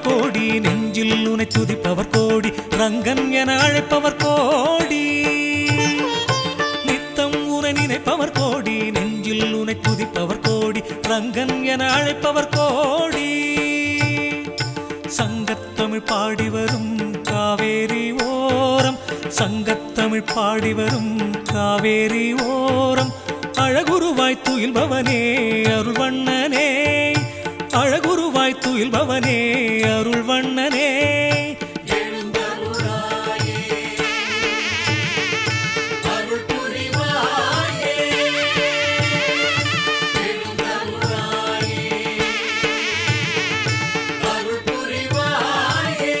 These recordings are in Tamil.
நினைப்பவர் கோடி நெஞ்சில் உனை துதிப்பவர் கோடி ரங்கன் என அழைப்பவர் கோடி நித்தம் உனை நினைப்பவர் கோடி நெஞ்சில் உனை துதிப்பவர் கோடி ரங்கன் என அழைப்பவர் கோடி சங்கத்தமிழ் பாடி வரும் காவேரி ஓரம் சங்கத்தமிழ் பாடி வரும் காவேரி ஓரம் அழகுருவாய் துயில்பவனே அருள்வண்ணனே அழகுருவாய் துயில்பவனே அருள்வண்ணனே அருள் புரிவாயே எழுந்தருளாயே அருள் புரிவாயே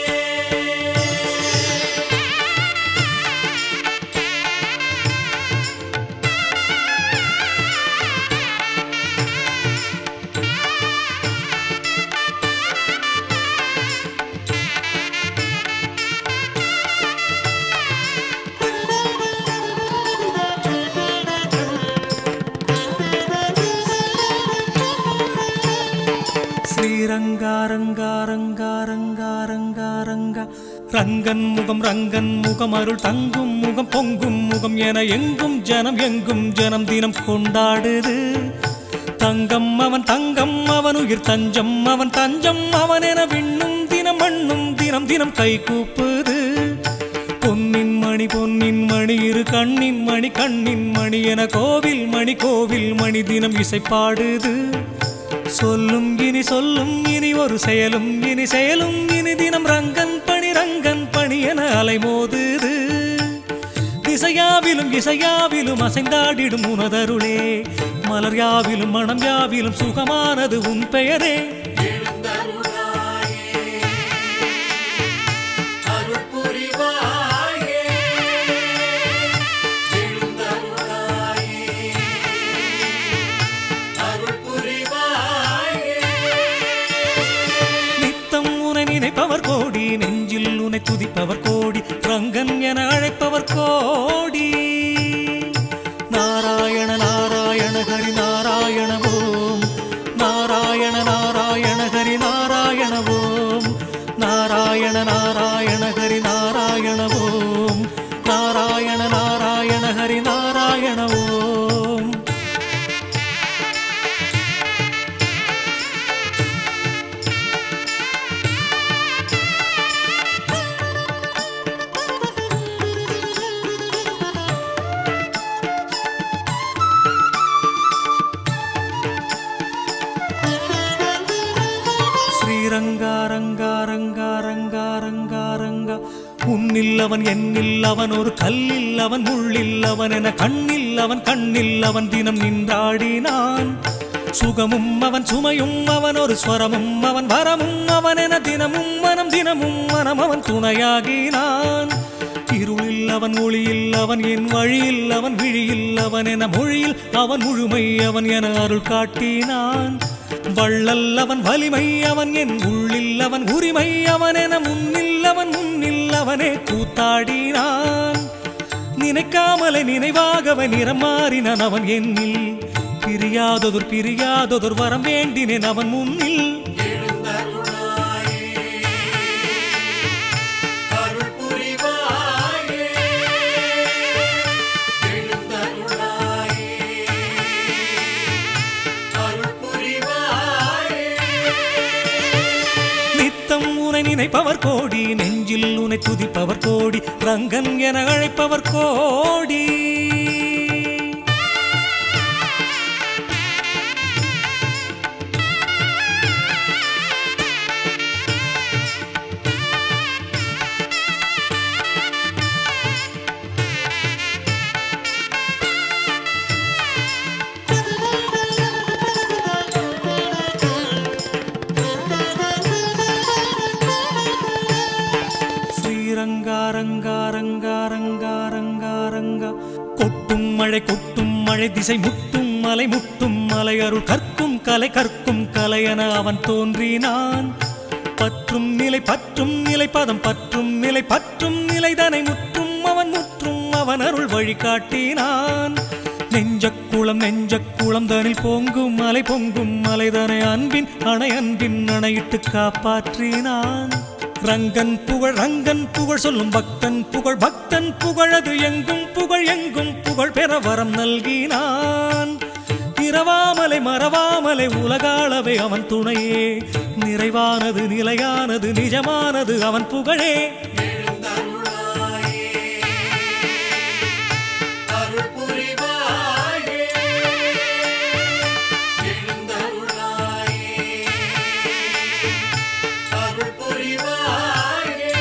ஸ்ரீரங்காரங்காரங்காரங்காரங்கா ரங்கன் முகம் ரங்கன் முகம் அருள் தங்கும் முகம் பொங்கும் முகம் என எங்கும் ஜனம் எங்கும் ஜனம் தினம் கொண்டாடுது தங்கம் அவன் தங்கம் அவன் உயிர் தஞ்சம் அவன் தஞ்சம் அவன் என விண்ணும் தினம் மண்ணும் தினம் தினம் கை கூப்புது பொன்னின் மணி பொன்னின் மணி இரு கண்ணின் மணி கண்ணின் மணி என கோவில் மணி கோவில் மணி தினம் இசைப்பாடுது சொல்லும் இனி சொல்லும் இனி ஒரு செயலும் இனி செயலும் இனி தினம் ரங்கன் பணி ரங்கன் பணி என அலைமோதுது திசையாவிலும் இசையாவிலும் அசைந்தாடிடும் உனதருளே மலர் யாவிலும் மனம் யாவிலும் சுகமானது உன் பெயரே எழுந்தருளாயே அருள் புரிவாயே எழுந்தருளாயே அருள் புரிவாயே நித்தம் உனை நினைப்பவர் கோடி நெஞ்சில் உனை துதிப்பவர் கோடி ரங்கன் என அழைப்பவர் கோடி நாராயண நாராயண ஹரி நாராயண ஓம் நாராயண நாராயண ஹரி நாராயண ஓம் நாராயண நாராயண ஹரி நாராயண ஓம் நாராயண நாராயண ஹரி நாராயண ஓம் ஸ்ரீரங்காரங்காரங்காரங்காரங்கா உன்னில் அவன் என்னில் அவன் ஒரு கல்லில் அவன் முள்ளில் அவன் என கண்ணில் அவன் கண்ணில் அவன் தினம் நின்றாடினான் சுகமும் அவன் சுமையும் அவன் ஒரு ஸ்வரமும் அவன் வரமும் அவன் என தினமும் மனம் தினமும் மனம் அவன் துணையாகினான் இருளில் அவன் ஒளியில் அவன் என் வழியில் அவன் விழியில் அவன் என மொழியில் அவன் முழுமை அவன் என அருள் காட்டினான் வள்ளல் அவன் வலிமை அவன் என் உள்ளில் அவன் உரிமை அவன் என முன்னில் அவன் முன்னில் அவனே கூத்தாடினான் நினைக்காமலே நினைவாகவன் நிறம் மாறினான் அவன் என்னில் பிரியாததொரு பிரியாததொரு வரம் வேண்டினேன் அவன் முன்னில் எழுந்தருளாயே அருள் புரிவாயே எழுந்தருளாயே அருள் புரிவாயே நித்தம் உனை நினைப்பவர் கோடி நெஞ்சில் உனை துதிப்பவர் கோடி ரங்கன் என அழைப்பவர் கோடி ஸ்ரீரங்காரங்காரங்காரங்காரங்கா கொட்டும் மழை கொட்டும் மழை திசை முட்டும் மலை முட்டும் மலை அருள் கற்கும் கலை கற்கும் கலையென அவன் தோன்றினான் பற்றும் நிலை பற்றும் நிலை பதம் பற்றும் நிலை பற்றும் நிலைதனை முற்றும் அவன் முற்றும் அவன் அருள் வழிகாட்டினான் நெஞ்சக்குளம் நெஞ்சக்குளம் தனில் பொங்கும் மலை பொங்கும் மலைதனை அன்பின் அணை அன்பின் அணையிட்டு காப்பாற்றினான் ரங்கன் புகழ் ரங்கன் புகழ் சொல்லும் பக்தன் புகழ் பக்தன் புகழது எங்கும் புகழ் எங்கும் புகழ் பெற வரம் நல்கினான் இரவாமலை மறவாமலை உலகாளவை அவன் துணையே நிறைவானது நிலையானது நிஜமானது அவன் புகழே எழுந்தருளாயே அருள் புரிவாயே எழுந்தருளாயே அருள் புரிவாயே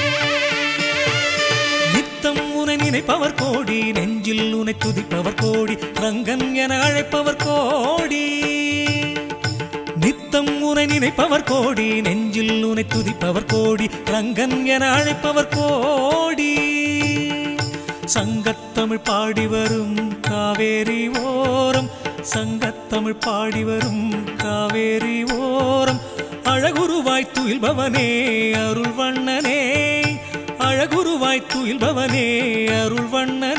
நித்தம் உனை நினைப்பவர் கோடி நெஞ்சில் உனை துதிப்பவர் கோடி ரங்கன் என அழைப்பவர் கோடி நித்தம் உனை நினைப்பவர் கோடி நெஞ்சில் உனை துதிப்பவர் கோடி ரங்கன் என அழைப்பவர் கோடி சங்கத்தமிழ் பாடி வரும் காவேரி ஓரம் சங்கத்தமிழ் பாடி வரும் காவேரி ஓரம் அழகுருவாய் துயில்பவனே அருள் வண்ணனே அழகுருவாய் துயில்பவனே அருள் வண்ணனே